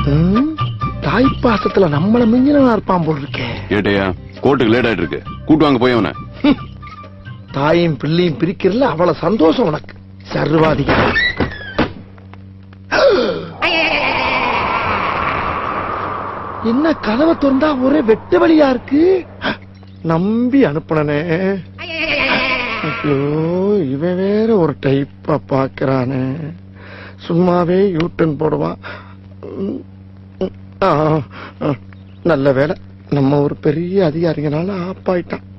ம், தாய்ப்பாசத்துல நம்மள மிஞ்சினா இருப்பான் போல் இருக்கே ஏட்டையா கோர்ட்டுக்கு லேட் ஆயிட்டு இருக்கு கூட்டு வாங்க போய் அவனை தாயும் பிள்ளையும் பிரிக்கிறதுல அவ்வளவு சந்தோஷம் உனக்கு சர்வாதிகாரி என்ன கதவை திறந்தா ஒரே வெட்டு வழியா இருக்கு நம்பி அனுப்புனனே ஐயோ இவன் வேற ஒரு டைப்பா பாக்குறானே சும்மாவே யூட்டன் போடுவான் ம், ம், ஆ, ஆ, நல்ல வேலை நம்ம ஒரு பெரிய அதிகாரிங்கனால ஆப்பாயிட்டான்